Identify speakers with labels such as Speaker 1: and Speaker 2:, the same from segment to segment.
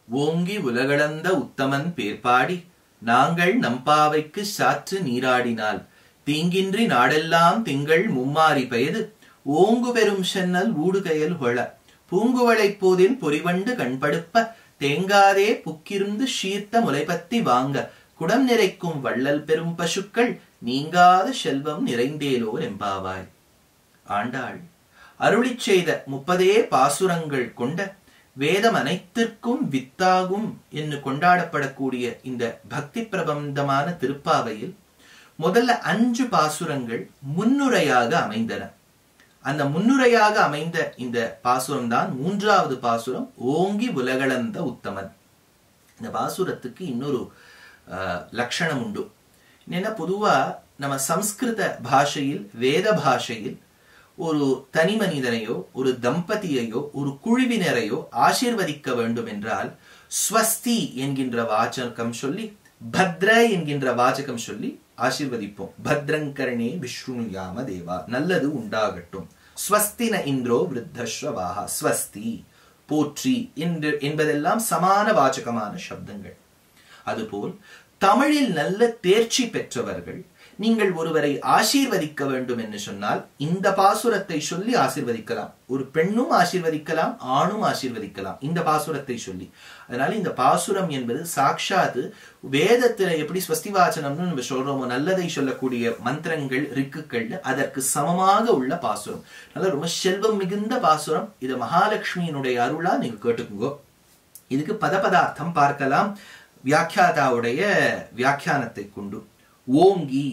Speaker 1: ஓங்கி உலகளந்த உத்தமன் பேர்பாடி நாங்கள் நம்பாவைக்கு சாற்று நீராடினால் தீங்கின்றி நாடெல்லாம் திங்கள் மும்மாறி பெய்து ஓங்கு பெரும் சென்னல் ஊடுகையல் கொள பூங்குவளைப் போதில் பொறிவண்டு கண்படுப்ப தேங்காதே புக்கிருந்து சீர்த்த முளைபத்தி வாங்க குடம் நிறைக்கும் வள்ளல் பெரும் பசுக்கள் நீங்காத செல்வம் நிறைந்தேலோர் எம்பாவாய் ஆண்டாள் அருளிச் செய்த முப்பதே பாசுரங்கள் கொண்ட வேதம் அனைத்திற்கும் வித்தாகும் என்று கொண்டாடப்படக்கூடிய இந்த பக்தி பிரபந்தமான திருப்பாவையில் முதல்ல அஞ்சு பாசுரங்கள் முன்னுரையாக அமைந்தன அந்த முன்னுரையாக அமைந்த இந்த பாசுரம் தான் மூன்றாவது பாசுரம் ஓங்கி உலகளந்த உத்தமன் இந்த பாசுரத்துக்கு இன்னொரு அஹ், லட்சணம் உண்டு என்னன்னா பொதுவா நம்ம சம்ஸ்கிருத பாஷையில் வேத பாஷையில் ஒரு தனி மனிதனையோ ஒரு தம்பதியையோ ஒரு குழுவினரையோ ஆசீர்வதிக்க வேண்டும் என்றால் ஸ்வஸ்தி என்கின்ற வாச்சகம் சொல்லி பத்ர என்கின்ற வாச்சகம் சொல்லி ஆசீர்வதிப்போம் பத்ரங்கரணே விஷ்ணுயாம தேவா நல்லது உண்டாகட்டும் ஸ்வஸ்தின இந்திரோ விருத்தஸ்வவாஹா ஸ்வஸ்தி போற்றி என்று என்பதெல்லாம் சமான வாச்சகமான சப்தங்கள் அதுபோல் தமிழில் நல்ல தேர்ச்சி பெற்றவர்கள் நீங்கள் ஒருவரை ஆசீர்வதிக்க வேண்டும் என்று சொன்னால் இந்த பாசுரத்தை சொல்லி ஆசீர்வதிக்கலாம் ஒரு பெண்ணும் ஆசீர்வதிக்கலாம் ஆணும் ஆசீர்வதிக்கலாம் இந்த பாசுரத்தை சொல்லி அதனால இந்த பாசுரம் என்பது சாட்சாத் வேதத்துல எப்படி ஸ்வஸ்திவாச்சனம்னு நம்ம சொல்றோமோ நல்லதை சொல்லக்கூடிய மந்திரங்கள் ரிக்குகள் அதற்கு சமமாக உள்ள பாசுரம் நல்ல ரொம்ப செல்வம் மிகுந்த பாசுரம் இது மகாலட்சுமியினுடைய அருளா நீங்க கேட்டுக்குங்கோ இதுக்கு பதபதார்த்தம் பார்க்கலாம் வியாக்கியாதாவுடைய வியாக்கியானத்தை கொண்டு ஓங்கி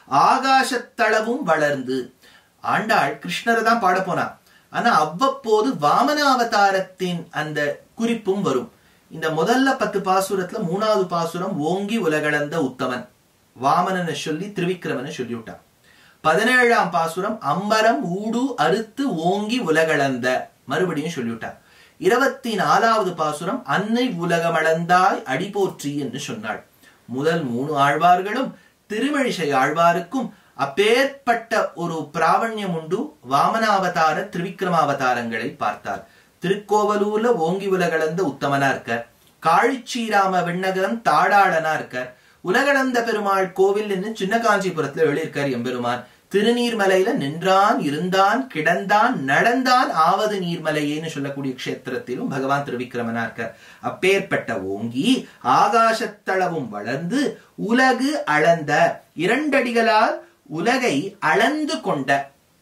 Speaker 1: ஆகாசத்தளவும் வளர்ந்து ஆண்டாள் கிருஷ்ணரை தான் பாட போனா ஆனா அவ்வப்போது வாமன அவதாரத்தின் அந்த குறிப்பும் வரும் இந்த முதல்ல பத்து பாசுரத்துல மூணாவது பாசுரம் ஓங்கி உலகளந்த உத்தமன் வாமனனை சொல்லி திருவிக்கிரமனை சொல்லிவிட்டான் பதினேழாம் பாசுரம் அம்பரம் ஊடு அறுத்து ஓங்கி உலகளந்த மறுபடியும் சொல்லிவிட்டார் இருபத்தி நாலாவது பாசுரம் அன்னை உலகமளந்தாய் அடி போற்றி என்று சொன்னாள் முதல் மூணு ஆழ்வார்களும் திருமழிசை ஆழ்வாருக்கும் அப்பேற்பட்ட ஒரு பிராவண்யம் உண்டு வாமனாவதார திரிவிக்ரமாவதாரங்களை பார்த்தார் திருக்கோவலூர்ல ஓங்கி உலகளந்த உத்தமனா இருக்கார் காழிச்சீராம விண்ணகரம் தாடாளனா இருக்கார் உலகளந்த பெருமாள் கோவில் சின்ன காஞ்சிபுரத்துல எழுதியிருக்கார் எம்பெருமான் திருநீர்மலையில நின்றான் இருந்தான் கிடந்தான் நடந்தான் ஆவது நீர்மலையேன்னு சொல்லக்கூடிய க்ஷேத்திரத்திலும் பகவான் திருவிக்கிரமனா இருக்கார் அப்பேற்பட்ட ஓங்கி ஆகாசத்தளவும் வளர்ந்து உலகு அளந்த இரண்டடிகளால் உலகை அளந்து கொண்ட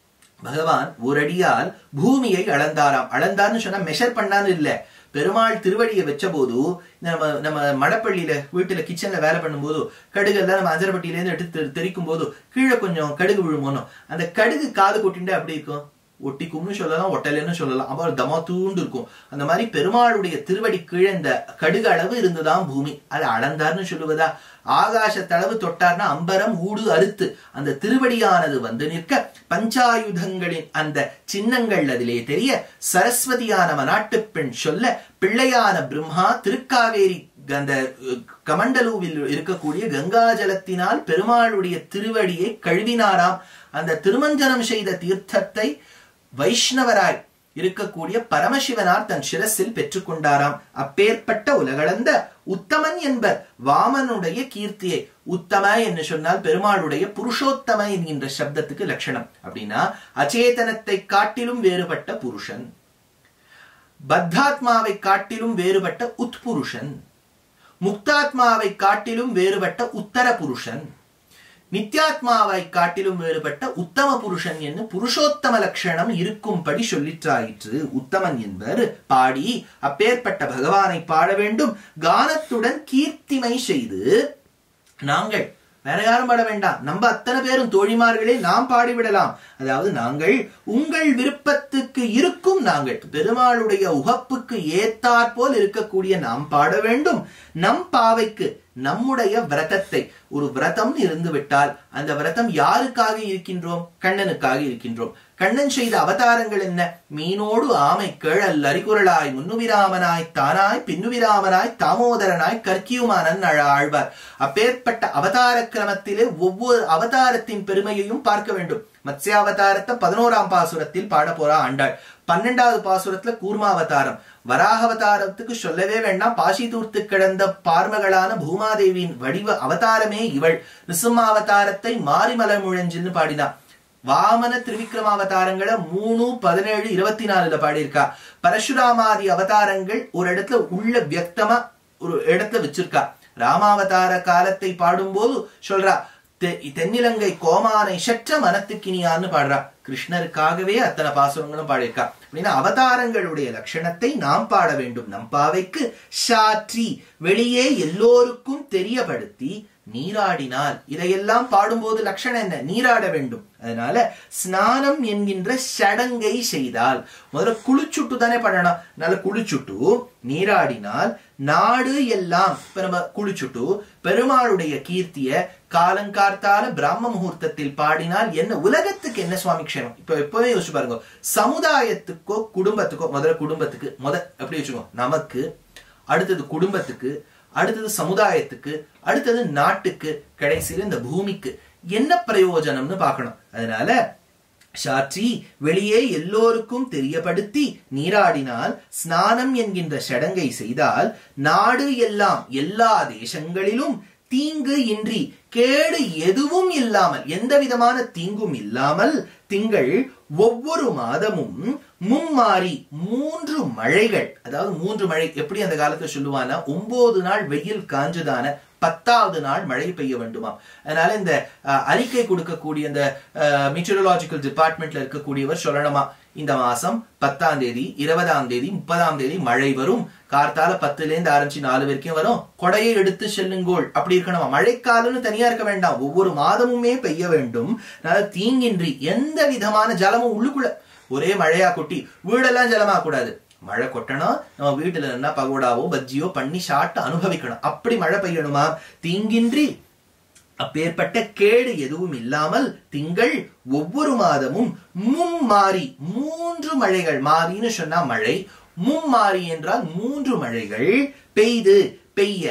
Speaker 1: பகவான் ஒரு அடியால் பூமியை அளந்தாராம் அளந்தார்னு சொன்னா மெஷர் பண்ணான்னு இல்ல பெருமாள் திருவடியை வச்ச போது நம்ம நம்ம மடப்பள்ளியில வீட்டுல கிச்சன்ல வேலை பண்ணும்போது கடுகெல்லாம் நம்ம அஞ்சரப்பட்டியிலேருந்து எடுத்து தெ- தெறிக்கும் போது கீழே கொஞ்சம் கடுகு விழுமோனோ அந்த கடுகு காது கொட்டிண்டா எப்படி இருக்கும் ஒட்டிக்கும்னு சொல்லலாம் ஒட்டலைன்னு சொல்லலாம் அப்புறம் தமா தூண்டு இருக்கும் அந்த மாதிரி பெருமாளுடைய திருவடி கீழே இந்த கடுகு அளவு இருந்துதான் பூமி அது அளந்தார்னு சொல்லுவதா ஆகாசத்தளவு தொட்டார்னா அம்பரம் ஊடு அறுத்து அந்த திருவடியானது வந்து நிற்க பஞ்சாயுதங்களின் அந்த சின்னங்கள் அதிலே தெரிய சரஸ்வதியான மனாட்டுப் பெண் சொல்ல பிள்ளையான பிரம்மா திருக்காவேரி அந்த அஹ், கமண்டலூவில் இருக்கக்கூடிய கங்கா ஜலத்தினால் பெருமாளுடைய திருவடியை கழுவினாராம் அந்த திருமஞ்சனம் செய்த தீர்த்தத்தை வைஷ்ணவராய் இருக்கக்கூடிய பரமசிவனார் தன் சிரசில் பெற்றுக்கொண்டாராம் அப்பேற்பட்ட உலகளந்த உத்தமன் என்பர் வாமனுடைய கீர்த்தியை உத்தம என்று சொன்னால் பெருமாளுடைய புருஷோத்தம என்கின்ற சப்தத்துக்கு லட்சணம் அப்படின்னா அச்சேதனத்தை காட்டிலும் வேறுபட்ட புருஷன் பத்தாத்மாவை காட்டிலும் வேறுபட்ட உட்புருஷன் முக்தாத்மாவை காட்டிலும் வேறுபட்ட உத்தர புருஷன் நித்யாத்மாவை காட்டிலும் வேறுபட்ட உத்தம புருஷன் என்று புருஷோத்தம லட்சணம் இருக்கும்படி சொல்லிற்றாயிற்று உத்தமன் என்பர் பாடி அப்பேற்பட்ட பகவானை பாட வேண்டும் கானத்துடன் கீர்த்திமை செய்து நாங்கள் வேற யாரும் பாட வேண்டாம் நம்ம அத்தனை பேரும் தோழிமார்களே நாம் பாடிவிடலாம் அதாவது நாங்கள் உங்கள் விருப்பத்துக்கு இருக்கும் நாங்கள் பெருமாளுடைய உகப்புக்கு ஏத்தாற்போல் இருக்கக்கூடிய நாம் பாட வேண்டும் நம் பாவைக்கு நம்முடைய விரதத்தை ஒரு விரதம் இருந்து விட்டால் அந்த விரதம் யாருக்காக இருக்கின்றோம் கண்ணனுக்காக இருக்கின்றோம் கண்ணன் செய்த அவதாரங்கள் என்ன மீனோடு ஆமை கேழல் அரிகுரலாய் முன்னுவிராமனாய் தானாய் பின்னுவிராமனாய் தாமோதரனாய் கற்கியுமானன் அழ ஆழ்வார் அப்பேற்பட்ட அவதார கிரமத்திலே ஒவ்வொரு அவதாரத்தின் பெருமையையும் பார்க்க வேண்டும் மத்ஸ்யாவதாரத்தை பதினோராம் பாசுரத்தில் பாட போறா ஆண்டாள் பன்னெண்டாவது பாசுரத்துல கூர்மாவதாரம் வராகவதாரத்துக்கு சொல்லவே வேண்டாம் பாசி தூர்த்து கிடந்த பார்மகளான பூமாதேவியின் வடிவ அவதாரமே இவள் நிசும்மாவதாரத்தை மாரிமலர் முழஞ்சின்னு பாடினா வாமன திரிவிக்ரமாவதாரங்களை மூணு பதினேழு இருபத்தி நாலுல பாடியிருக்கா பரசுராமாதி அவதாரங்கள் ஒரு இடத்துல உள்ள வியக்தமா ஒரு இடத்துல வச்சிருக்கா ராமாவதார காலத்தை பாடும்போது சொல்றா தெ- தென்னிலங்கை கோமானை சற்ற மனத்துக்கினியான்னு பாடுறா கிருஷ்ணருக்காகவே அத்தனை பாசுரங்களும் பாடியிருக்கா அப்படின்னா அவதாரங்களுடைய லட்சணத்தை நாம் பாட வேண்டும் நம் பாவைக்கு சாற்றி வெளியே எல்லோருக்கும் தெரியப்படுத்தி நீராடினால் இதையெல்லாம் பாடும்போது லட்சணம் என்ன நீராட வேண்டும் அதனால ஸ்நானம் என்கின்ற சடங்கை செய்தால் முதல்ல குளிச்சுட்டு தானே பண்ணணும் அதனால குளிச்சுட்டு நீராடினால் நாடு எல்லாம் இப்ப நம்ம குளிச்சுட்டு பெருமாளுடைய கீர்த்திய காலங்கார்த்தால பிராம முகூர்த்தத்தில் பாடினால் என்ன உலகத்துக்கு என்ன சுவாமி க்ஷேமம் இப்ப எப்பவே யோசிச்சு பாருங்க சமுதாயத்துக்கோ குடும்பத்துக்கோ முதல்ல குடும்பத்துக்கு முத எப்படி வச்சுக்கோ நமக்கு அடுத்தது குடும்பத்துக்கு அடுத்தது சமுதாயத்துக்கு அடுத்தது நாட்டுக்கு கடைசியில் இந்த பூமிக்கு என்ன பிரயோஜனம்னு பார்க்கணும் அதனால சாற்றி வெளியே எல்லோருக்கும் தெரியப்படுத்தி நீராடினால் ஸ்நானம் என்கின்ற சடங்கை செய்தால் நாடு எல்லாம் எல்லா தேசங்களிலும் தீங்கு இன்றி கேடு எதுவும் இல்லாமல் எந்த விதமான தீங்கும் இல்லாமல் திங்கள் ஒவ்வொரு மாதமும் மும்மாறி மூன்று மழைகள் அதாவது மூன்று மழை எப்படி அந்த காலத்துல சொல்லுவானா ஒன்பது நாள் வெயில் காஞ்சதான பத்தாவது நாள் மழை பெய்ய வேண்டுமா அதனால இந்த அஹ், அறிக்கை கொடுக்கக்கூடிய இந்த மீட்டரலாஜிக்கல் டிபார்ட்மெண்ட்ல இருக்கக்கூடியவர் சொல்லணுமா இந்த மாசம் பத்தாம் தேதி இருபதாம் தேதி முப்பதாம் தேதி மழை வரும் கார்த்தால பத்துல இருந்து ஆரம்பிச்சு நாலு வரைக்கும் வரும் கொடையை எடுத்து செல்லுங்கோள் அப்படி இருக்கணுமா மழைக்காலம்னு தனியா இருக்க வேண்டாம் ஒவ்வொரு மாதமுமே பெய்ய வேண்டும் அதனால தீங்கின்றி எந்த விதமான ஜலமும் உள்ளுக்குள்ள ஒரே மழையா கொட்டி வீடெல்லாம் ஜலமா கூடாது மழை கொட்டணும் நம்ம வீட்டுல என்ன பகோடாவோ பஜ்ஜியோ பண்ணி சாப்பிட்டு அனுபவிக்கணும் அப்படி மழை பெய்யணுமா தீங்கின்றி அப்பேற்பட்ட கேடு எதுவும் இல்லாமல் திங்கள் ஒவ்வொரு மாதமும் மும்மாறி மூன்று மழைகள் மாறின்னு சொன்னா மழை மும்மாறி என்றால் மூன்று மழைகள் பெய்து பெய்ய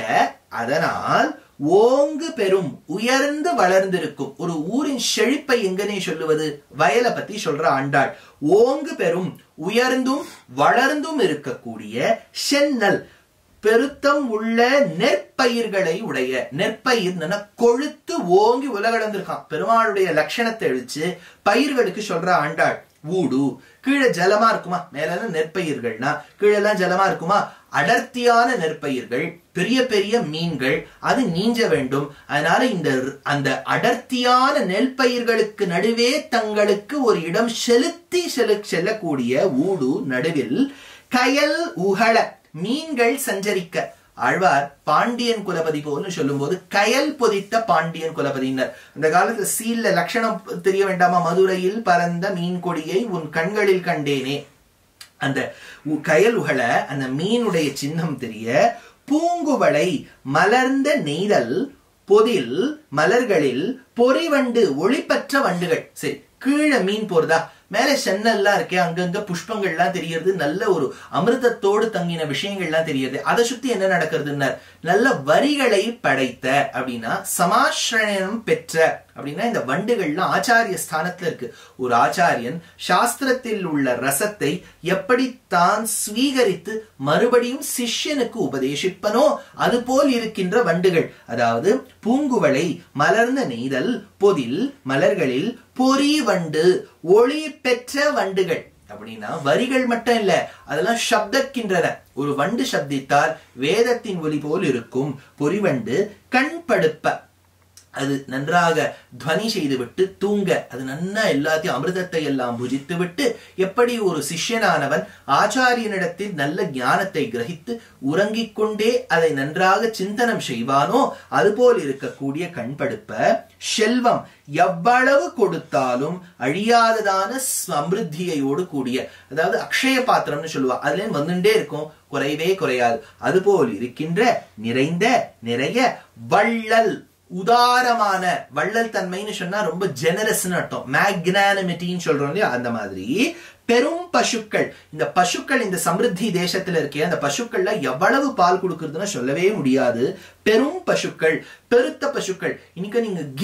Speaker 1: அதனால் ஓங்கு பெரும் உயர்ந்து வளர்ந்திருக்கும் ஒரு ஊரின் செழிப்பை எங்கனே சொல்லுவது வயலை பத்தி சொல்ற ஆண்டாள் ஓங்கு பெரும் உயர்ந்தும் வளர்ந்தும் இருக்கக்கூடிய சென்னல் பெருத்தம் உள்ள நெற்பயிர்களை உடைய நெற்பயிர் கொழுத்து ஓங்கி உலகளந்திருக்கான் பெருமாளுடைய லட்சணத்தை அழிச்சு பயிர்களுக்கு சொல்ற ஆண்டாள் ஊடு கீழே ஜலமா இருக்குமா மேல நெற்பயிர்கள்னா கீழெல்லாம் ஜலமா இருக்குமா அடர்த்தியான நெற்பயிர்கள் பெரிய பெரிய மீன்கள் அது நீஞ்ச வேண்டும் அதனால இந்த அந்த அடர்த்தியான நெல் பயிர்களுக்கு நடுவே தங்களுக்கு ஒரு இடம் செலுத்தி செலு செல்லக்கூடிய ஊடு நடுவில் கயல் உகள மீன்கள் சஞ்சரிக்க ஆழ்வார் பாண்டியன் குலபதி போல்னு சொல்லும்போது கயல் பொதித்த பாண்டியன் குலபதியினர் அந்த காலத்துல சீல்ல லட்சணம் தெரிய வேண்டாமா மதுரையில் பறந்த மீன் கொடியை உன் கண்களில் கண்டேனே அந்த உ- கயல் உகள அந்த மீனுடைய சின்னம் தெரிய பூங்குவளை மலர்ந்த நெய்தல் பொதில் மலர்களில் பொறிவண்டு ஒளிப்பற்ற வண்டுகள் சரி கீழே மீன் போறதா மேல சென்னல்லாம் இருக்கே அங்கங்க புஷ்பங்கள்லாம் தெரியறது நல்ல ஒரு அமிர்தத்தோடு தங்கின விஷயங்கள்லாம் தெரியுது அதை சுத்தி என்ன நடக்கிறதுன்னார் நல்ல வரிகளை படைத்த அப்படின்னா சமாசிரயம் பெற்ற அப்படின்னா இந்த வண்டுகள்லாம் ஆச்சாரிய ஸ்தானத்துல இருக்கு ஒரு ஆச்சாரியன் சாஸ்திரத்தில் உள்ள ரசத்தை எப்படி தான் ஸ்வீகரித்து மறுபடியும் சிஷ்யனுக்கு உபதேசிப்பனோ அதுபோல் இருக்கின்ற வண்டுகள் அதாவது பூங்குவளை மலர்ந்த நெய்தல் பொதில் மலர்களில் பொறி வண்டு ஒளி பெற்ற வண்டுகள் அப்படின்னா வரிகள் மட்டும் இல்ல அதெல்லாம் சப்தக்கின்றன ஒரு வண்டு சப்தித்தால் வேதத்தின் ஒலி போல் இருக்கும் பொறிவண்டு கண் படுப்ப அது நன்றாக துவனி செய்துவிட்டு தூங்க அது நன்னா எல்லாத்தையும் அமிர்தத்தை எல்லாம் புஜித்து விட்டு எப்படி ஒரு சிஷ்யனானவன் ஆச்சாரியனிடத்தில் நல்ல ஞானத்தை கிரகித்து உறங்கிக் கொண்டே அதை நன்றாக சிந்தனம் செய்வானோ அதுபோல் இருக்கக்கூடிய கண்படுப்ப செல்வம் எவ்வளவு கொடுத்தாலும் அழியாததான சமிருத்தியோடு கூடிய அதாவது அக்ஷய பாத்திரம்னு சொல்லுவா அதுல வந்துட்டே இருக்கும் குறைவே குறையாது அதுபோல் இருக்கின்ற நிறைந்த நிறைய வள்ளல் உதாரமான வள்ளல் தன்மைன்னு சொன்னா ரொம்ப ஜெனரஸ்னு அர்த்தம் மேக்னானிமிட்டின்னு சொல்றோம் இல்லையா அந்த மாதிரி பெரும் பசுக்கள் இந்த பசுக்கள் இந்த சமிருத்தி தேசத்துல இருக்கே அந்த பசுக்கள்ல எவ்வளவு பால் கொடுக்கறதுன்னு சொல்லவே முடியாது பெரும் பசுக்கள் பெருத்த பசுக்கள் இன்னைக்கு நீங்க கிர்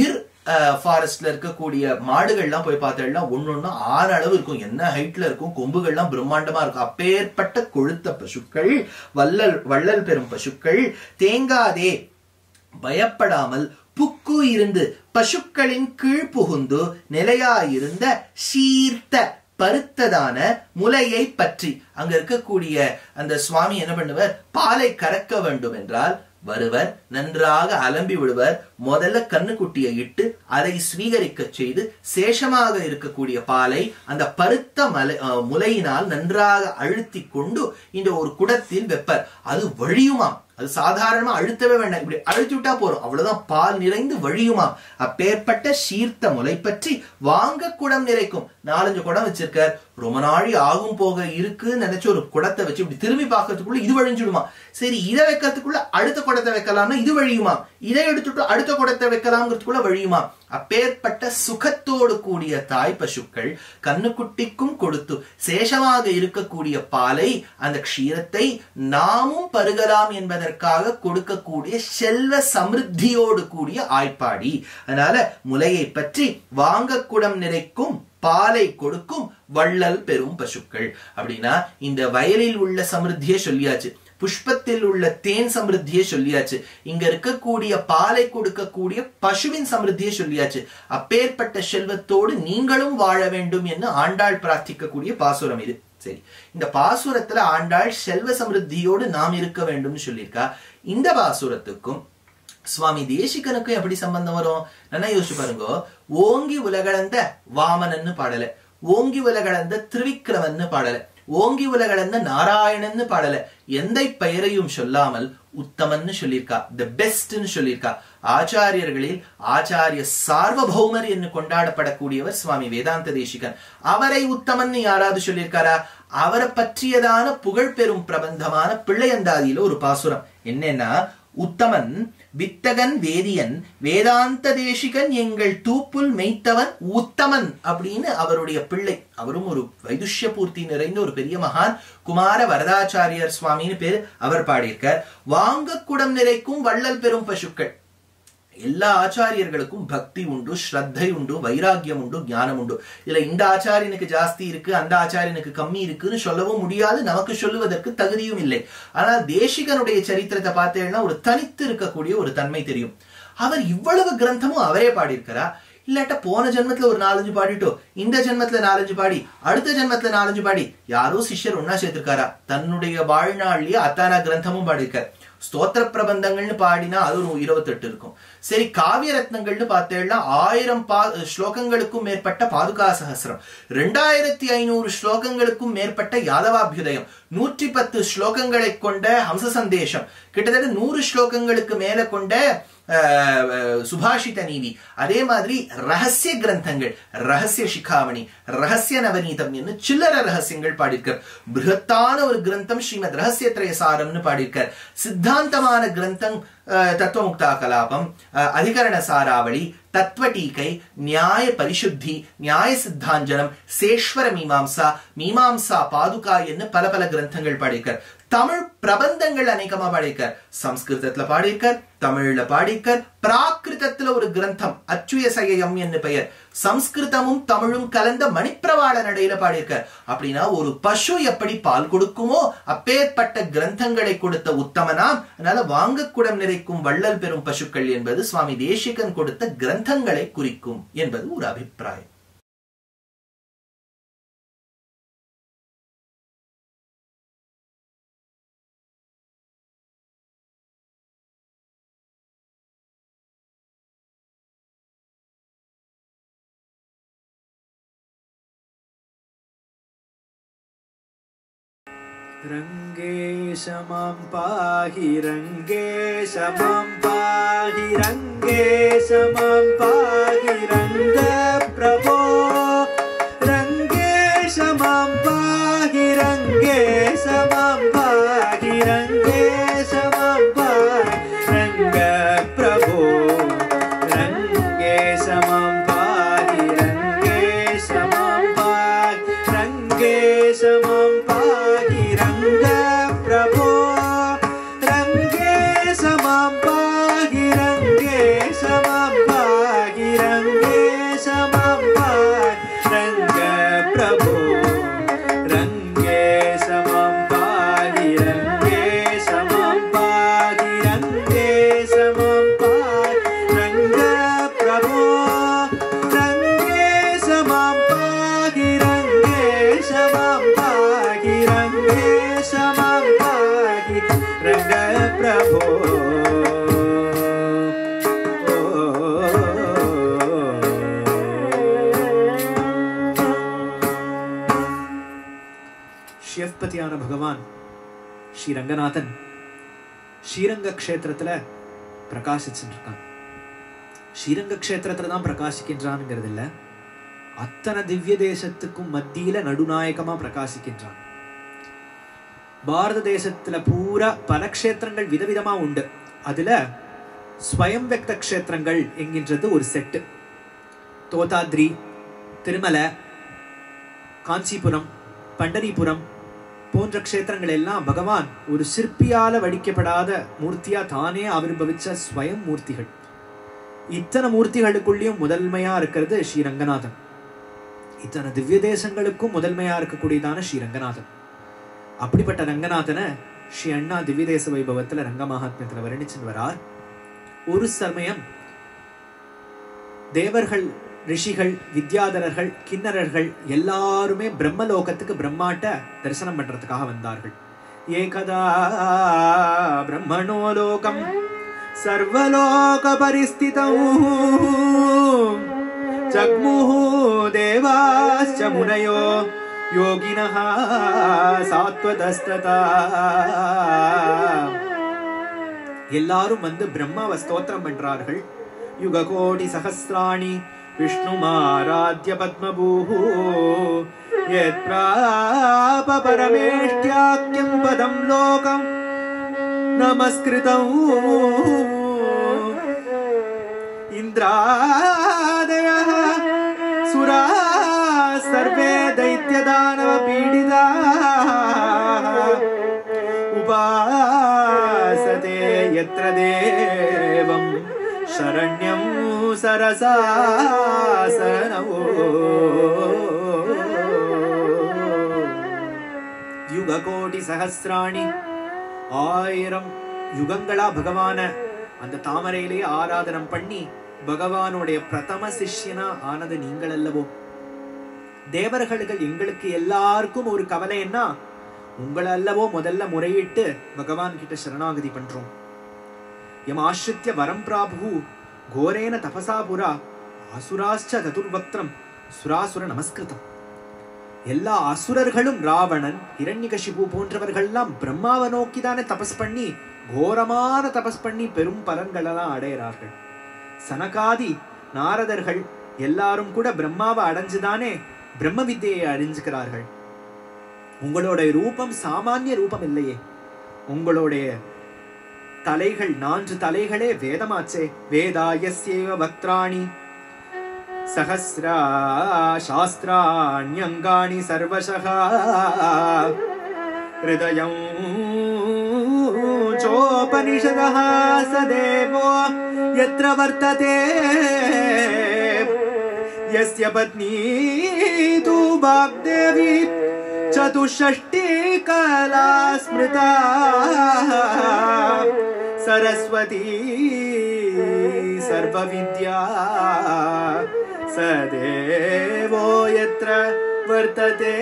Speaker 1: ஃபாரஸ்ட்ல இருக்கக்கூடிய மாடுகள்லாம் போய் பார்த்தோம்னா ஒன்னொன்னு ஆறு அளவு இருக்கும் என்ன ஹைட்ல இருக்கும் கொம்புகள்லாம் பிரம்மாண்டமா இருக்கும் அப்பேற்பட்ட கொழுத்த பசுக்கள் வள்ளல் வள்ளல் பெறும் பசுக்கள் தேங்காதே பயப்படாமல் புக்கு இருந்து பசுக்களின் கீழ் புகுந்து நிலையாயிருந்த சீர்த்த பருத்ததான முலையை பற்றி அங்க இருக்கக்கூடிய அந்த சுவாமி என்ன பண்ணுவார் பாலை கறக்க வேண்டும் என்றால் வருவர் நன்றாக அலம்பி விடுவர் முதல்ல கண்ணுக்குட்டியை இட்டு அதை ஸ்வீகரிக்க செய்து சேஷமாக இருக்கக்கூடிய பாலை அந்த பருத்த மலை அஹ், முலையினால் நன்றாக அழுத்தி கொண்டு இந்த ஒரு குடத்தில் வெப்பர் அது வழியுமாம் அது சாதாரணமா அழுத்தவே வேண்டாம் இப்படி அழுத்தி விட்டா போறோம் அவ்வளவுதான் பால் நிறைந்து வழியுமாம் அப்பேற்பட்ட சீர்த்த முலை பற்றி வாங்க குடம் நிறைக்கும் நாலஞ்சு குடம் வச்சிருக்கார் ரொம்ப நாழி ஆகும் போக இருக்குன்னு நினைச்சு ஒரு குடத்தை வச்சு இப்படி திரும்பி பார்க்கறதுக்குள்ள இது வழிஞ்சுடுமா சரி இதை வைக்கிறதுக்குள்ள அடுத்த குடத்தை வைக்கலாம்னா இது வழியுமா இதை எடுத்துட்டு அடுத்த குடத்தை வைக்கலாம்ங்கிறதுக்குள்ள வழியுமா அப்பேற்பட்ட சுகத்தோடு கூடிய தாய் பசுக்கள் கண்ணுக்குட்டிக்கும் கொடுத்து சேஷமாக இருக்கக்கூடிய பாலை அந்த க்ஷீரத்தை நாமும் பருகலாம் என்பதற்காக கொடுக்கக்கூடிய செல்வ சமிருத்தியோடு கூடிய ஆய்ப்பாடி அதனால முலையை பற்றி வாங்க குடம் நிறைக்கும் பாலை கொடுக்கும் வள்ளல் பெரும் பசுக்கள் அப்படின்னா இந்த வயலில் உள்ள சமிருத்தியை சொல்லியாச்சு புஷ்பத்தில் உள்ள தேன் சமிருத்தியை சொல்லியாச்சு இங்க இருக்கக்கூடிய பாலை கொடுக்கக்கூடிய பசுவின் சமிருத்தியை சொல்லியாச்சு அப்பேற்பட்ட செல்வத்தோடு நீங்களும் வாழ வேண்டும் என்று ஆண்டாள் பிரார்த்திக்கக்கூடிய பாசுரம் இது சரி இந்த பாசுரத்துல ஆண்டாள் செல்வ சமிருத்தியோடு நாம் இருக்க வேண்டும்னு சொல்லியிருக்கா இந்த பாசுரத்துக்கும் சுவாமி தேசிகனுக்கும் எப்படி சம்பந்தம் வரும் நல்லா யோசிச்சு பாருங்க ஓங்கி உலகளந்த வாமனன்னு பாடல ஓங்கி உலகளந்த திருவிக்கிரமன்னு பாடல ஓங்கி உலகளந்த நாராயணன்னு பாடல எந்த பெயரையும் சொல்லாமல் உத்தமன்னு சொல்லியிருக்கா த பெஸ்ட்னு சொல்லியிருக்கா ஆச்சாரியர்களில் ஆச்சாரிய சார்வபௌமர் என்று கொண்டாடப்படக்கூடியவர் சுவாமி வேதாந்த தேசிகன் அவரை உத்தமன் யாராவது சொல்லியிருக்காரா அவரை பற்றியதான புகழ் பெறும் பிரபந்தமான பிள்ளையந்தாதியில ஒரு பாசுரம் என்னன்னா உத்தமன் வித்தகன் வேதியன் வேதாந்த தேசிகன் எங்கள் தூப்புல் மெய்த்தவன் உத்தமன் அப்படின்னு அவருடைய பிள்ளை அவரும் ஒரு வைதுஷ்ய பூர்த்தி நிறைந்த ஒரு பெரிய மகான் குமார வரதாச்சாரியர் சுவாமின்னு பேர் அவர் பாடியிருக்கார் வாங்க குடம் நிறைக்கும் வள்ளல் பெரும் பசுக்கள் எல்லா ஆச்சாரியர்களுக்கும் பக்தி உண்டு ஸ்ரத்தை உண்டு வைராக்கியம் உண்டு ஞானம் உண்டு இதுல இந்த ஆச்சாரியனுக்கு ஜாஸ்தி இருக்கு அந்த ஆச்சாரியனுக்கு கம்மி இருக்குன்னு சொல்லவும் முடியாது நமக்கு சொல்லுவதற்கு தகுதியும் இல்லை ஆனால் தேசிகனுடைய சரித்திரத்தை பார்த்தேன்னா ஒரு தனித்து இருக்கக்கூடிய ஒரு தன்மை தெரியும் அவர் இவ்வளவு கிரந்தமும் அவரே பாடியிருக்கிறா இல்லாட்ட போன ஜென்மத்துல ஒரு நாலஞ்சு பாடிட்டோ இந்த ஜென்மத்துல நாலஞ்சு பாடி அடுத்த ஜென்மத்துல நாலஞ்சு பாடி யாரோ சிஷ்யர் ஒன்னா சேர்த்திருக்காரா தன்னுடைய வாழ்நாள்லயே அத்தானா கிரந்தமும் பாடியிருக்கார் ஸ்தோத்திர பிரபந்தங்கள்னு பாடினா அது ஒரு இருபத்தெட்டு இருக்கும் சரி காவிய ரத்னங்கள்னு பார்த்தேன்னா ஆயிரம் பா ஸ்லோகங்களுக்கும் மேற்பட்ட பாதுகா சகசிரம் ரெண்டாயிரத்தி ஐநூறு ஸ்லோகங்களுக்கும் மேற்பட்ட யாதவாபியுதயம் நூற்றி பத்து ஸ்லோகங்களை கொண்ட ஹம்ச சந்தேஷம் கிட்டத்தட்ட நூறு ஸ்லோகங்களுக்கு மேல கொண்ட அஹ், அஹ், சுபாஷித நீதி அதே மாதிரி ரகசிய கிரந்தங்கள் ரகசிய சிகாமணி ரகசிய நவநீதம் என்று சில்லற ரகசியங்கள் பாடியிருக்கார் பிருகத்தான ஒரு கிரந்தம் ஸ்ரீமத் ரகசியத்ரய சாரம்னு பாடியிருக்கார் சித்தாந்தமான கிரந்தம் அஹ், தத்துவமுக்தா கலாபம் அஹ், அதிகரண சாராவளி தத்வடீகை நியாய பரிசுத்தி நியாய சித்தாஞ்சனம் சேஸ்வர மீமாம்சா மீமாம்சா பாதுகா என்று பல பல கிரந்தங்கள் பாடியிருக்கார் தமிழ் பிரபந்தங்கள் அநேகமா பாடியிருக்கார் சம்ஸ்கிருதத்துல பாடியிருக்கார் தமிழ்ல பாடியிருக்கார் பிராகிருதத்துல ஒரு கிரந்தம் அச்சுய சயம் என்று பெயர் சம்ஸ்கிருதமும் தமிழும் கலந்த மணிப்பிரவாள நடையில பாடியிருக்கார் அப்படின்னா ஒரு பசு எப்படி பால் கொடுக்குமோ அப்பேற்பட்ட கிரந்தங்களை கொடுத்த உத்தமனாம் அதனால வாங்கக்குடம் நிறைக்கும் வள்ளல் பெறும் பசுக்கள் என்பது சுவாமி தேசிகன் கொடுத்த கிரந்தங்களை குறிக்கும் என்பது ஒரு அபிப்பிராயம்
Speaker 2: रङ्गेश मां पाहि रङ्गेश मां पाहि रङ्गेश मां पाहि रङ्गप्रभो रङ्गेश मां पाहि रङ्गेश मां पाहि रङ्गेश मां पाहि रङ्गप्रभो रङ्गेश मां पाहि रङ्गेश मां पाहि रङ्गेश मां पाहि रङ्गप्रभो रङ्गेश मां पाहि रङ्गेश मां पाहि रङ्ग ஷியப்பதியான பகவான் ஸ்ரீ ரங்கநாதன் ஸ்ரீரங்க க்ஷேத்திரத்துல பிரகாசிச்சுட்டு இருக்கான் ஸ்ரீரங்க க்ஷேத்திரத்துல தான் பிரகாசிக்கின்றான்ங்கிறது இல்ல அத்தனை திவ்ய தேசத்துக்கும் மத்தியில நடுநாயகமா பிரகாசிக்கின்றான் பாரத தேசத்துல பூரா பல க்ஷேத்திரங்கள் விதவிதமா உண்டு அதுல ஸ்வயம் வெக்த க்ஷேத்திரங்கள் என்கின்றது ஒரு செட்டு தோதாத்ரி திருமலை காஞ்சிபுரம் பண்டரிபுரம் போன்ற க்ஷேத்திரங்கள் எல்லாம் பகவான் ஒரு சிற்பியால வடிக்கப்படாத மூர்த்தியா தானே ஆவிர்பவிச்ச ஸ்வயம் மூர்த்திகள் இத்தனை மூர்த்திகளுக்குள்ளேயும் முதன்மையா இருக்கிறது ஸ்ரீ ரங்கநாதன் இத்தனை திவ்ய தேசங்களுக்கும் முதன்மையா இருக்கக்கூடியதான ஸ்ரீ ரங்கநாதன் அப்படிப்பட்ட ரங்கநாதனை ஸ்ரீ அண்ணா திவ்ய தேச வைபவத்துல ரங்க மகாத்மியத்துல வர்ணிச்சுட்டு வரார் ஒரு சமயம் தேவர்கள் ரிஷிகள் வித்யாதரர்கள் கிண்ணறர்கள் எல்லாருமே பிரம்மலோகத்துக்கு பிரம்மாட்ட தரிசனம் பண்றதுக்காக வந்தார்கள் ஏகதா பிரம்மணோ லோகம் சர்வலோக பரிஸ்திதம் ஜக்முஹு தேவாஸ்ச முனயோ யோகினः சாத்வதஸ்ததா எல்லாரும் வந்து பிரம்மாவை ஸ்தோத்திரம் பண்றார்கள் யுககோடி சகசிராணி விஷ்ணுமாராத்ய பத்மபூஹு யத் பிராப பரமேஷ்டியாக்கியம் பதம் லோகம் நமஸ்கிருதம் இந்திராதயः சுரா सर्वे दैत्यदानव पीडिताः उपासते यत्र देवं शरण्यं सरसासनवो யுககோடி சகசிராணி ஆயிரம் யுகங்களா பகவான அந்த தாமரையிலேயே ஆராதனம் பண்ணி பகவானுடைய பிரதம சிஷ்யனா ஆனது நீங்கள் அல்லவோ தேவர்களுக்கு எங்களுக்கு எல்லாருக்கும் ஒரு கவலை என்ன உங்களை அல்லவோ முதல்ல முறையிட்டு பகவான் கிட்ட சரணாகதி பண்றோம் எம் ஆசிரித்ய வரம் பிராபு கோரேன தபசா புரா அசுராஷ்ச சதுர்வக்திரம் சுராசுர நமஸ்கிருதம் எல்லா அசுரர்களும் ராவணன் இரண்யகசிபு போன்றவர்கள்லாம் பிரம்மாவை நோக்கிதானே தபஸ் பண்ணி கோரமான தபஸ் பண்ணி பெரும் பலன்களெல்லாம் அடையிறார்கள் சனகாதி நாரதர்கள் எல்லாரும் கூட பிரம்மாவை அடைஞ்சுதானே பிரம்ம வித்தியை அறிஞ்சுக்கிறார்கள் உங்களுடைய ரூபம் சாமானிய ரூபம் இல்லையே உங்களுடைய தலைகள் நான்கு தலைகளே வேதமாச்சே வேதாயஸ்யேவ வக்திராணி சஹஸ்ரா சாஸ்திராண்யங்காணி சர்வசः ஹிருதயம் चोपनिषदः स देवो यत्र वर्तते यस्य पत्नी तु वाग्देवी चतुष्षष्टिकला स्मृता सरस्वती सर्वविद्या स देवो यत्र वर्तते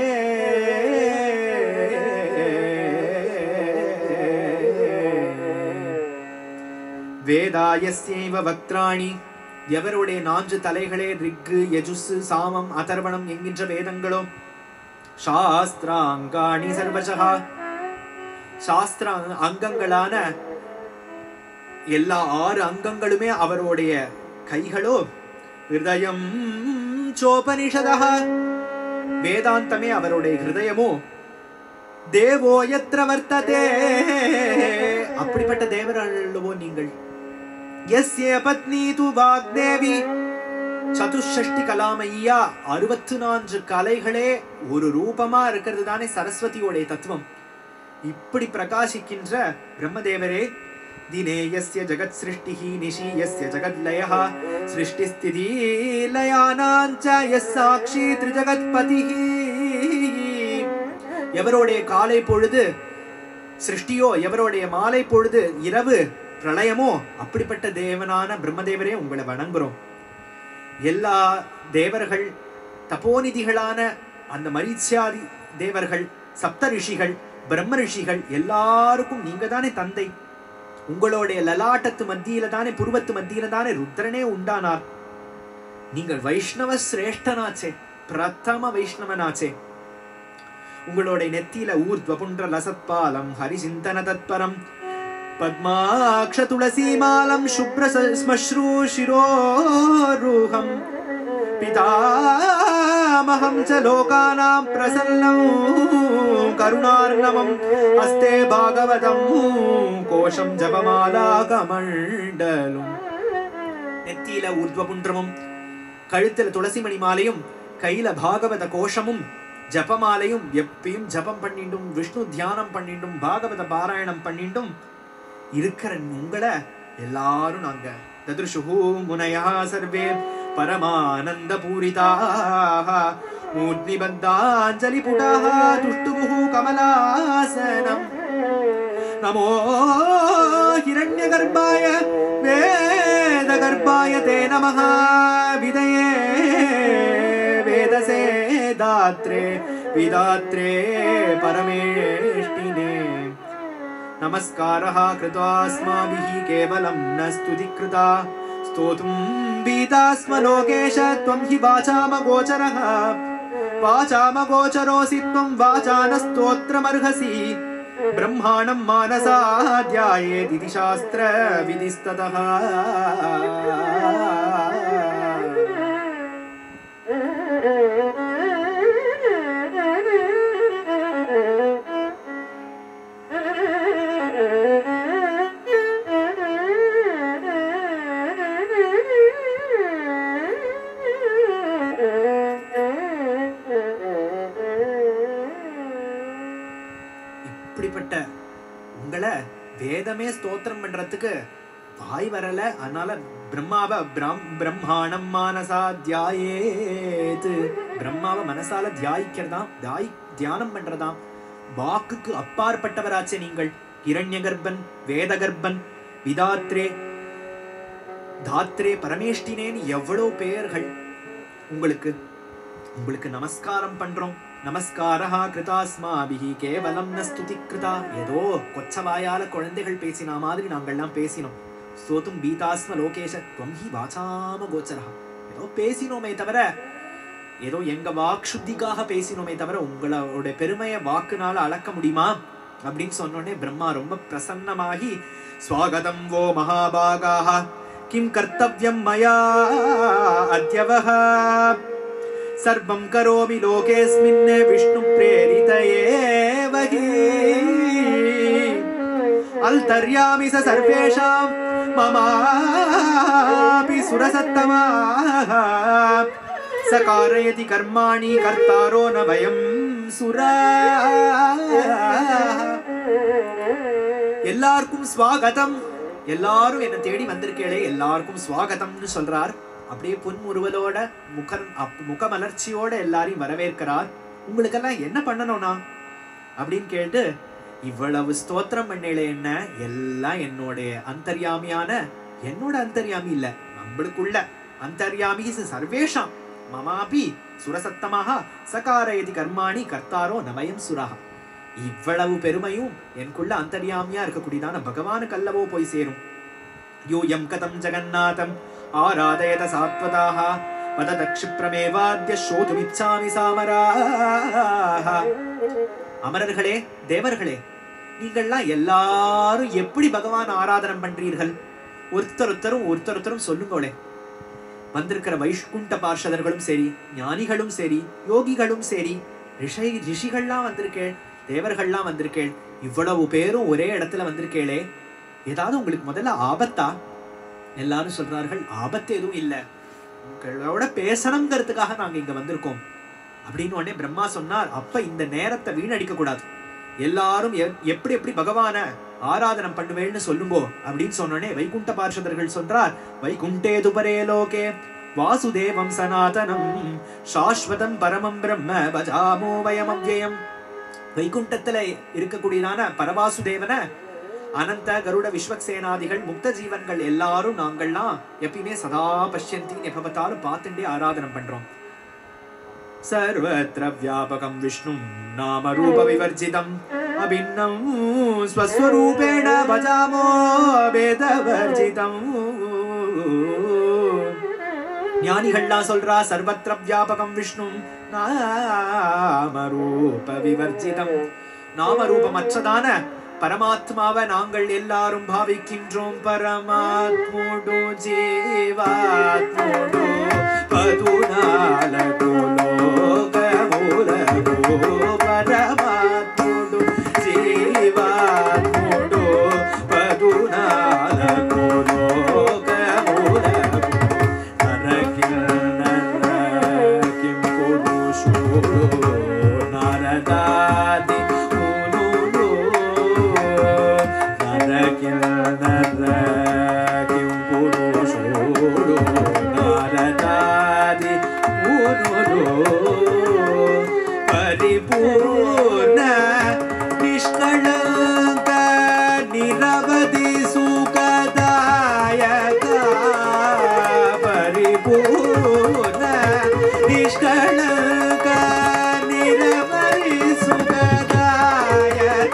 Speaker 2: வேதாயஸ்யைவ வக்திராணி எவருடைய நான்கு தலைகளே ரிக்கு யஜுசு சாமம் அதர்வணம் என்கின்ற வேதங்களோ சாஸ்திராங்காணி சர்வசகா சாஸ்திர அங்கங்களான எல்லா ஆறு அங்கங்களுமே அவருடைய கைகளோ ஹிருதயம் சோபனிஷதா வேதாந்தமே அவருடைய ஹிருதயமோ தேவோ எத்திர வர்த்ததே அப்படிப்பட்ட தேவர்கள் அல்லவோ நீங்கள் எஸ்ய பத்னி து வாக்தேவி சதுஷ்டி கலாமையா அறுபத்து நான்கு கலைகளே ஒரு ரூபமா இருக்கிறது தானே சரஸ்வதியோடைய தத்துவம் இப்படி பிரகாசிக்கின்ற பிரம்மதேவரே தினே யஸ்ய ஜகத் சிருஷ்டிஹி நிஷி யஸ்ய ஜகத் லயः சிருஷ்டி ஸ்திதி லயானாஞ்ச யஸ் சாட்சி திரிஜகத்பதிஹி எவருடைய காலை பொழுது சிருஷ்டியோ எவருடைய மாலை பொழுது இரவு பிரளயமோ அப்படிப்பட்ட தேவனான பிரம்மதேவரே உங்களை வணங்குறோம் எல்லா தேவர்கள் தபோநிதிகளான அந்த மரீச்சியாதி தேவர்கள் சப்த ரிஷிகள் பிரம்ம ரிஷிகள் எல்லாருக்கும் நீங்க தானே தந்தை உங்களுடைய லலாட்டத்து மத்தியில தானே புருவத்து மத்தியில தானே ருத்ரனே உண்டானார் நீங்கள் வைஷ்ணவ சிரேஷ்டனாச்சே பிரதம வைஷ்ணவனாச்சே உங்களுடைய நெத்தியில ஊர்த்வ புன்ற லசத்பாலம் ஹரிசிந்தன தத்பரம் பத்மாக்ஷ துளசீமாலம் சுப்ர ஸ்மஸ்ரூ சிரோருகம் पितामहं च लोकानां प्रसन्नं करुणार्णवम् हस्ते भागवतं कोशं ஜபமாலாகமண்டலும் நெத்தியில ஊர்த்வபுன்றமும் கழுத்துல துளசிமணி மாலையும் கையில பாகவத கோஷமும் ஜபமாலையும் எப்பயும் ஜபம் பண்ணிண்டும் விஷ்ணு தியானம் பண்ணிண்டும் பாகவத பாராயணம் பண்ணிண்டும் இருக்கிற உங்களை எல்லாரும் நாங்க ததுர்ஷுஹு முனயா சர்வே परमानन्दपूरिताः मूर्ध्निबद्धाञ्जलिपुटाः तुष्टुमुः कमलासनम् नमो हिरण्यगर्भाय वेदगर्भाय ते नमः विदये वेदसे दात्रे विदात्रे परमेष्टिने नमस्कारः कृत्वास्माभिः केवलं न स्तुतिकृता स्तोतुं बीता स्म लोकेश त्वं हि वाचामगोचरः वाचामगोचरोऽसि त्वं वाचा न स्तोत्रमर्हसि ब्रह्माणं मानसा ध्यायेदिति शास्त्रविधिस्ततः இப்படிப்பட்ட உங்களை வேதமே ஸ்தோத்திரம் பண்றதுக்கு வாய் வரல அதனால பிரம்மாவ பிரம் பிரம்மாணம் மானசா தியாயேது பிரம்மாவை மனசால தியாயிக்கிறதாம் தியாய் தியானம் பண்றதாம் வாக்குக்கு அப்பாற்பட்டவராச்சே நீங்கள் இரண்யகர்ப்பன் வேதகர்ப்பன் விதாத்ரே தாத்ரே பரமேஷ்டினேன்னு எவ்வளவு பெயர்கள் உங்களுக்கு உங்களுக்கு நமஸ்காரம் பண்றோம் நமஸ்காரஹா கிருதாஸ்மாபிஹி கேவலம் ந ஸ்துதி கிருதா ஏதோ கொச்ச வாயால குழந்தைகள் பேசினா மாதிரி நாங்கள்லாம் பேசினோம் சோத்தும் பீதாஸ்ம லோகேஷ துவம் ஹி வாசாம கோச்சரஹா ஏதோ பேசினோமே தவிர ஏதோ எங்க வாக் சுத்திக்காக பேசினோமே தவிர உங்களோட பெருமையை வாக்குனால அளக்க முடியுமா அப்படின்னு சொன்னோடனே பிரம்மா ரொம்ப பிரசன்னமாகி ஸ்வாகதம் वो महाभागाः किं कर्तव्यं मया अद्यवः सर्वं करोमि लोकेऽस्मिन् विष्णुप्रेरित एव हि अल्तर्यामि स सर्वेषां ममापि सुरसत्तमाः स कारयति कर्माणि कर्तारो न वयं सुरा எல்லாருக்கும் ஸ்வாகதம் எல்லாரும் என்ன தேடி வந்திருக்கேளே எல்லாருக்கும் ஸ்வாகதம்னு சொல்றார் அப்படியே புன்முறுவலோட முக அப்- முகமலர்ச்சியோட எல்லாரையும் வரவேற்கிறார் உங்களுக்கெல்லாம் என்ன பண்ணணும்னா அப்படின்னு கேட்டு இவ்வளவு ஸ்தோத்திரம் பண்ணேளே என்ன எல்லாம் என்னுடைய அந்தர்யாமியான என்னோட அந்தர்யாமி இல்ல நம்மளுக்குள்ள அந்தர்யாமி இஸ் சர்வேஷாம் மமாபி சுரசத்தமாக சகாரயதி கர்மாணி கர்த்தாரோ நவயம் சுரஹா இவ்வளவு பெருமையும் எனக்குள்ள அந்தர்யாமியா இருக்கக்கூடியதான பகவானுக்கு அல்லவோ போய் சேரும் யூயம் கதம் ஜெகநாதம் ஆராதயத சாத்வதாக வதத க்ஷிப்ரமேவாத்ய ஸ்ரோதுமிச்சாமி சாமராக அமரர்களே தேவர்களே நீங்கள்லாம் எல்லாரும் எப்படி பகவான் ஆராதனம் பண்றீர்கள் ஒருத்தர் ஒருத்தரும் ஒருத்தர் ஒருத்தரும் சொல்லுங்களே வந்திருக்கிற வைஷ்குண்ட பார்ஷதர்களும் சரி ஞானிகளும் சரி யோகிகளும் சரி ரிஷை ரிஷிகள்லாம் வந்திருக்கேள் தேவர்கள்லாம் வந்திருக்கேள் இவ்வளவு பேரும் ஒரே இடத்துல வந்திருக்கேளே ஏதாவது உங்களுக்கு முதல்ல ஆபத்தா எல்லாரும் சொல்றார்கள் ஆபத்து எதுவும் இல்ல உங்களோட பேசணுங்கிறதுக்காக நாங்க இங்க வந்திருக்கோம் அப்படின்னு உடனே பிரம்மா சொன்னார் அப்ப இந்த நேரத்தை வீணடிக்க கூடாது எல்லாரும் எ- எப்படி எப்படி பகவான ஆராதனம் பண்ணுவேன்னு சொல்லுங்கோ அப்படின்னு சொன்னோடனே வைகுண்ட பார்ஷதர்கள் சொல்றார் வைகுண்டே துபரே லோகே வாசுதேவம் சனாதனம் சாஸ்வதம் பரமம் பிரம்ம பஜாமோ வயம் அவ்யயம் வைகுண்டத்துல இருக்கக்கூடியதான பரவாசுதேவன அனந்த கருட விஸ்வக்சேனாதிகள் முக்த ஜீவன்கள் எல்லாரும் நாங்கள்லாம் எப்பயுமே சதா பஷ்யந்தி எப்ப பார்த்துட்டே ஆராதனம் பண்றோம் सर्वत्र व्यापकं विष्णुं नामरूपविवर्जितम् अभिन्नं स्वस्वरूपेण भजामो वेदवर्जितम् ஞானிகள்லாம் சொல்றா சர்வத்திர வியாபகம் விஷ்ணு நாமரூப விவர்ஜிதம் நாமரூபமற்றதான பரமாத்மாவை நாங்கள் எல்லாரும் பாவிக்கின்றோம் பரமாத்முடு ஜீவாத்முடு பதுநால கோலோக மூலகோ பரமாத்முடு ஜீவாத்முடு பதுநால கோலோக மூலகோ நரகில் நரகிம் புருஷோடோ நாரதாதி முனுடோ நரகில் நரகிம் புருஷோடோ நாரதாதி முனுடோ ಪರಿಪೂರ್ಣ ನಿಷ್ಕಳಂಕ ನಿರವಧಿ ಸುಖದಾಯಕ ಪರಿಪೂರ್ಣ ನಿಷ್ಕಳಂಕ ನಿರವಧಿ ಸುಖದಾಯಕ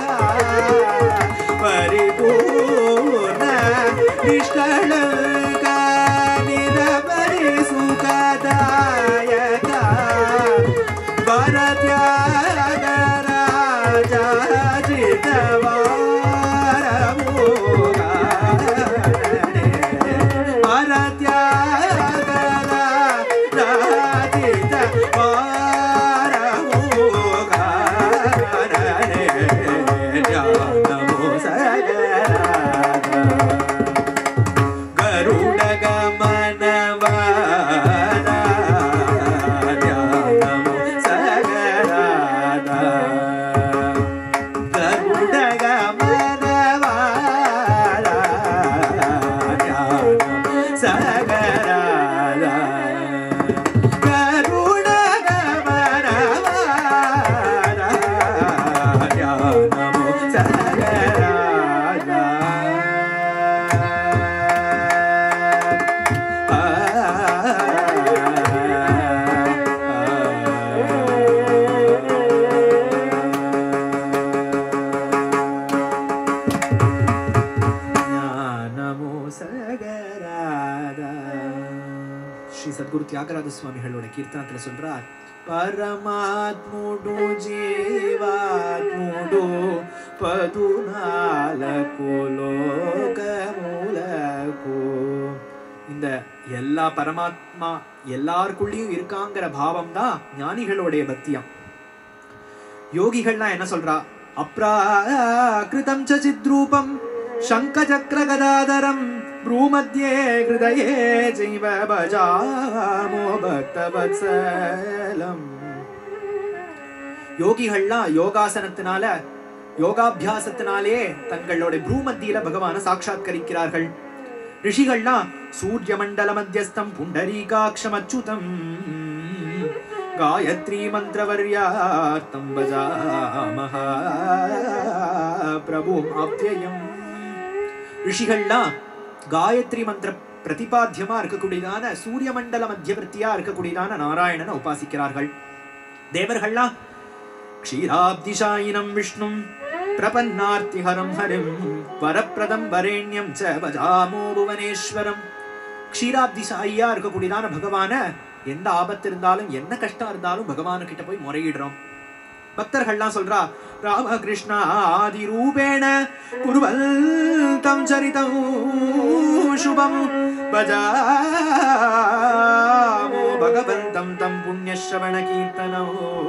Speaker 2: ಪರಿಪೂರ್ಣ ನಿಷ್ಕಳಂಕ ನಿರವಧಿ ಸುಖದಾಯಕ ಭರತ್ಯಾಗ ಗರುಡ ಗಮನವಾರ ಧ್ಯಾನಮು ಸಗರಾದ ಗರುಡ ಗಮನವಾರ ಧ್ಯಾನಮು ಸಗರಾದ ಗರುಡ ಗಮನವಾರ ಧ್ಯಾನಮು ஞானமோ சகராத ஸ்ரீ சத்குரு தியாகராஜ சுவாமிகளோட கீர்த்தனத்துல சொல்றார் பரமாத்முடு ஜீவாத்முடு பதுநாலகு லோகமூலகு இந்த எல்லா பரமாத்மா எல்லாருக்குள்ளேயும் இருக்காங்கிற பாவம் தான் ஞானிகளுடைய பக்தியம் யோகிகள்லாம் என்ன சொல்றா அப்ராகிருதம் ச சித்ரூபம் சங்கசக்கர கதாதரம் ப்ரூமத்யே ஹிருதயே ஜைவ பஜாமோ பக்தவத்சலம் யோகிகள்லாம் யோகாசனத்தினால யோகாபியாசத்தினாலே தங்களோட ப்ரூமத்தியில பகவான சாட்சாத்கரிக்கிறார்கள் ரிஷிகள்லாம் சூரிய மண்டல மத்தியஸ்தம் புண்டரீகாட்சம் அச்சுதம் காயத்ரி மந்திரவர்யார்த்தம் பஜாமஹ பிரபும் அவ்யயம் ரிஷிகள்லாம் காயத்ரி மந்திர பிரதிபாத்தியமா இருக்கக்கூடியதான சூரிய மண்டல மத்தியவர்த்தியா இருக்கக்கூடியதான நாராயணனை உபாசிக்கிறார்கள் தேவர்கள்லாம் க்ஷீராப்திசாயினம் விஷ்ணும் பிரபன்னார்த்திஹரம் ஹரிம் வரப்பிரதம் வரேண்யம் ச பஜாமோ புவனேஸ்வரம் க்ஷீராப்திசாயியா இருக்கக்கூடியதான பகவான எந்த ஆபத்து இருந்தாலும் என்ன கஷ்டம் இருந்தாலும் பகவானு கிட்ட போய் முறையிடுறோம் பக்தர்கள்லாம் சொல்றா ராமகிருஷ்ணா ஆதி ரூபேண குருவல் தம் சரிதம் சுபம் பஜாமோ பகவந்தம் தம் புண்ணியஸ்ரவண கீர்த்தனோ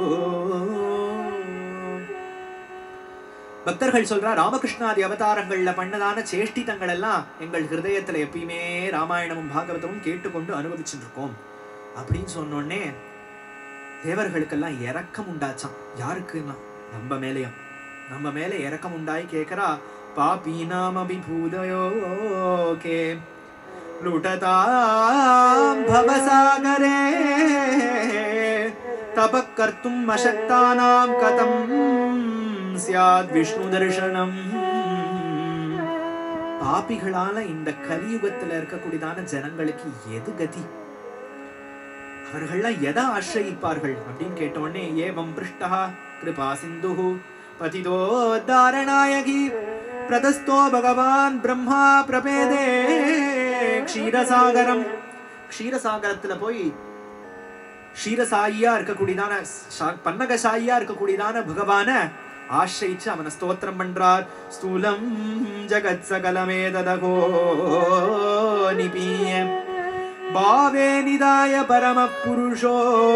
Speaker 2: பக்தர்கள் சொல்றா ராமகிருஷ்ணாதி அவதாரங்கள்ல பண்ணதான சேஷ்டிதங்கள் எல்லாம் எங்கள் ஹிருதயத்துல எப்பயுமே ராமாயணமும் பாகவதமும் கேட்டுக்கொண்டு அனுபவிச்சுட்டு இருக்கோம் அப்படின்னு சொன்னோடனே தேவர்களுக்கெல்லாம் இரக்கம் உண்டாச்சாம் யாருக்குன்னா நம்ம மேலேயும் நம்ம மேல இரக்கம் உண்டாய் கேக்குறா பாபீனாம் அபிபூதயோகே லுடதாம் பவசாகரே தபக் கர்த்தும் அசக்தானாம் கதம் சியாத் விஷ்ணு தரிசனம் பாபிகளால இந்த கலியுகத்துல இருக்கக்கூடியதான ஜனங்களுக்கு எது கதி அவர்கள்லாம் எதை ஆசிரயிப்பார்கள் அப்படின்னு கேட்டோடனே ஏவம் பிருஷ்டா கிருபா சிந்து பதிதோ தாரணாயகி பிரதஸ்தோ பகவான் பிரம்மா பிரபேதே க்ஷீரசாகரம் க்ஷீரசாகரத்துல போய் க்ஷீரசாயியா இருக்கக்கூடியதான சா- பன்னகசாயியா இருக்கக்கூடியதான பகவான ஆශ්‍රயிச்சு அவனை ஸ்தோத்திரம் பண்றார் ஸ்தூலம் ஜகத் சகலமே ததகோ நிபீய பாவே நிதாய பரம புருஷோ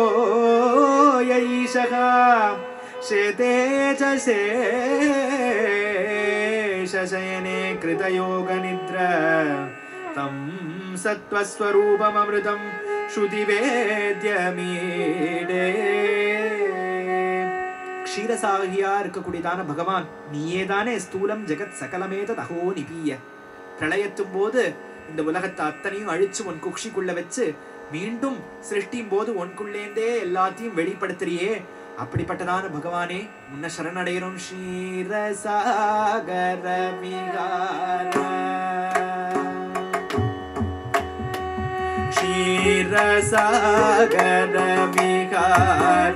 Speaker 2: யைஷக சேதே ச சேஷயனே கிருதயோக நித்ர தம் சத்வஸ்வரூபமமிருதம் ஸ்ருதிவேத்யமீடே க்ஷீரசாகியா இருக்கக்கூடியதான பகவான் நீயே தானே ஸ்தூலம் ஜெகத் சகலமேத தகோ நிபீய பிரளயத்தும் போது இந்த உலகத்தை அத்தனையும் அழிச்சு உன் குக்ஷிக்குள்ள வச்சு மீண்டும் சிருஷ்டியும் போது உனக்குள்ளேந்தே எல்லாத்தையும் வெளிப்படுத்துறியே அப்படிப்பட்டதான பகவானே உன்னை சரணடைகிறோம் ஷீரசாகர விகார क्षीरसागर विहार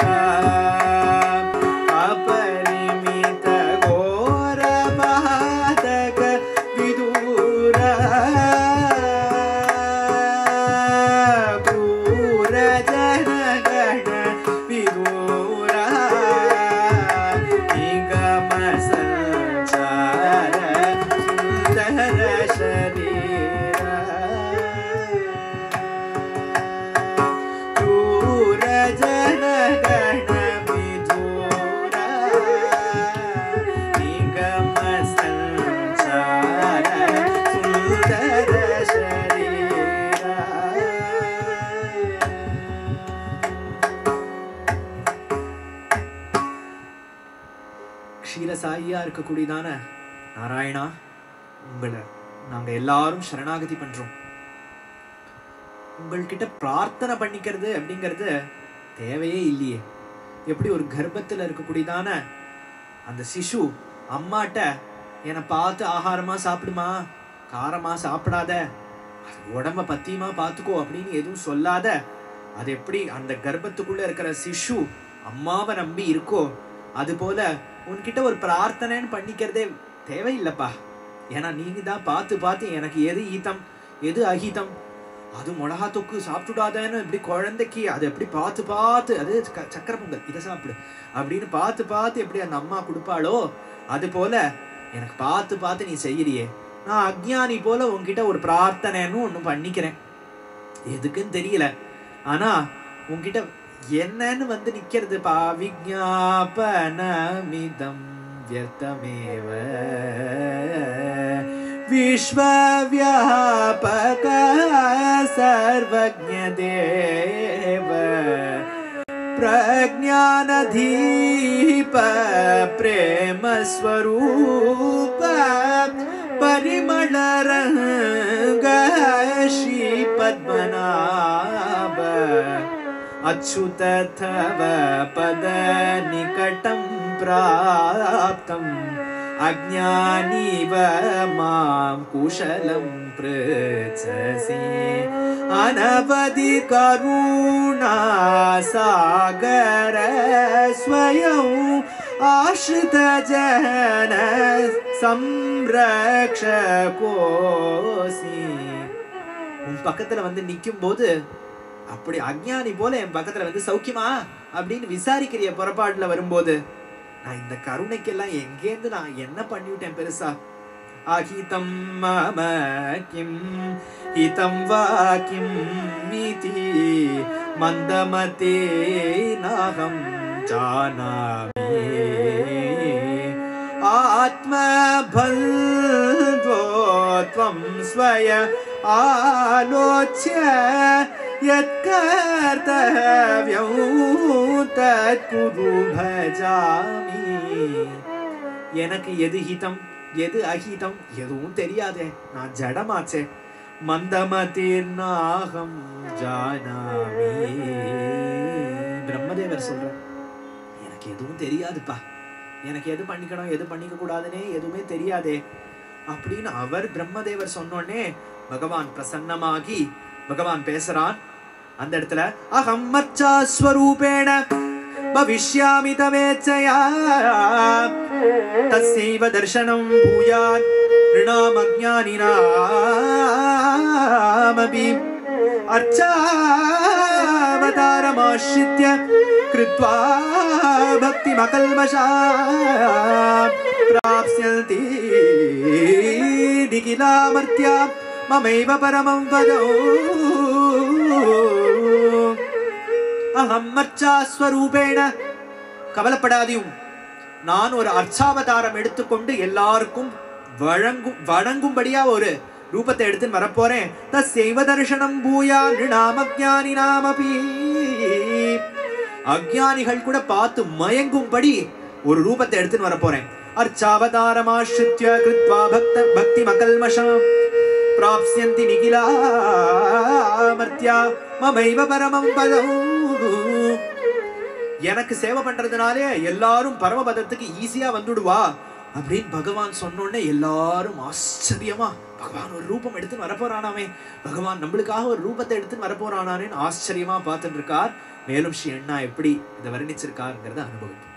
Speaker 2: अपरिमित घोर पातक विदूर क्रूर जनगण विदूर निगम संचार सुन्दर शरीर दूर जनगण विदूर निगम संचार सुन्दर க்ஷீரசாயியா இருக்கக்கூடியதான நாராயணா உங்களை நாங்க எல்லாரும் சரணாகதி பண்றோம் உங்கள்கிட்ட பிரார்த்தனை பண்ணிக்கிறது அப்படிங்கிறது தேவையே இல்லையே எப்படி ஒரு கர்ப்பத்துல இருக்கக்கூடியதான அந்த சிசு அம்மாட்ட என்னை பார்த்து ஆகாரமா சாப்பிடுமா காரமா சாப்பிடாத அது உடம்ப பத்தியமா பார்த்துக்கோ அப்படின்னு எதுவும் சொல்லாத அது எப்படி அந்த கர்ப்பத்துக்குள்ள இருக்கிற சிசு அம்மாவை நம்பி இருக்கோ அது போல உன்கிட்ட ஒரு பிரார்த்தனைன்னு பண்ணிக்கிறதே தேவையில்லைப்பா ஏன்னா நீங்க தான் பார்த்து பார்த்து எனக்கு எது ஈத்தம் எது அஹிதம் அது மிளகா தொக்கு சாப்பிட்டுடாதேன்னு இப்படி குழந்தைக்கு அது எப்படி பார்த்து பார்த்து அது க- சக்கரை பொங்கல் இதை சாப்பிடு அப்படின்னு பார்த்து பார்த்து எப்படி அந்த அம்மா கொடுப்பாளோ அது போல எனக்கு பார்த்து பார்த்து நீ செய்யறியே நான் அக்ஞானி போல உன்கிட்ட ஒரு பிரார்த்தனைன்னு ஒண்ணு பண்ணிக்கிறேன் எதுக்குன்னு தெரியல ஆனா உன்கிட்ட என்னன்னு வந்து நிக்கிறது பா விஜாபனமிதம் வியர்த்தமேவ विश्वव्यापक सर्वज्ञदेव प्रज्ञानधीप प्रेमस्वरूप परिमलरङ्ग श्रीपद्मनाभ अच्युत तव पदनिकटं प्राप्तम् अज्ञानीव मां कुशलं पृच्छसि अनवधि करुणासागर स्वयं आश्रितजन संरक्षकोऽसि உன் பக்கத்துல வந்து நிக்கும் போது அப்படி அஞ்ஞானி போல என் பக்கத்துல வந்து சௌக்கியமா அப்படின்னு விசாரிக்கிறிய புறப்பாடுல வரும்போது நான் இந்த கருணைக்கெல்லாம் எங்கேருந்து நான் என்ன பண்ணிவிட்டேன் பெருசா அஹிதம் மம கிம் ஹிதம் வா கிம் இதி மந்தமதே நாகம் ஜானாமி आत्मबन्धो त्वं स्वय आलोच्य यत्कर्तव्यं तत्कुरु भजामि எனக்கு எது ஹிதம் எது அஹிதம் எதுவும் தெரியாதே நான் ஜடமாச்சே மந்தமதீர் நாகம் ஜானாமி பிரம்மதேவர் சொல்றார் எனக்கு எதுவும் தெரியாதுப்பா எனக்கு எது பண்ணிக்கணும் எது பண்ணிக்க கூடாதுன்னே எதுவுமே தெரியாதே அப்படின்னு அவர் பிரம்மதேவர் சொன்னோடனே பகவான் பிரசன்னமாகி பகவான் பேசுறான் அந்த இடத்துல அகம் மச்சாஸ்வரூபேண பவிஷ்யாமி தவேச்சயா தஸ்யைவ தர்சனம் பூயாத் ऋणामज्ञानिनामपि अर्चावतारमाश्रित्य कृत्वा भक्तिमकल्मषा प्राप्स्यन्ति निखिलामर्त्या ममैव परमं पदौ அகம் அர்ச்சாஸ்வரூபேண கவலைப்படாதையும் நான் ஒரு அர்ச்சாவதாரம் எடுத்துக்கொண்டு எல்லாருக்கும் வழங்கும் வணங்கும்படியா ஒரு ரூபத்தை எடுத்து வரப்போறேன் தஸ்யைவ தரிசனம் பூயா நிருணாமஜானி நாமபி அஜ்ஞானிகள் கூட பார்த்து மயங்கும்படி ஒரு ரூபத்தை எடுத்துன்னு வரப்போறேன் அர்ச்சாவதாரமாश्रित्य கிருத்வா பக்த பக்தி மகல்மஷாம் பிராப்ஸ்யந்தி நிகிலாமர்த்தியா மமைவ பரமம் பதம் எனக்கு சேவை பண்றதுனாலே எல்லாரும் பரமபதத்துக்கு ஈஸியா வந்துடுவா அப்படின்னு பகவான் சொன்னோடனே எல்லாரும் ஆச்சரியமா பகவான் ஒரு ரூபம் எடுத்து வரப்போறானாமே பகவான் நம்மளுக்காக ஒரு ரூபத்தை எடுத்து வரப்போறானானேன்னு ஆச்சரியமா பார்த்துட்டு இருக்கார் மேலும் ஸ்ரீ அண்ணா எப்படி இதை வர்ணிச்சிருக்காருங்கிறத அனுபவிப்போம்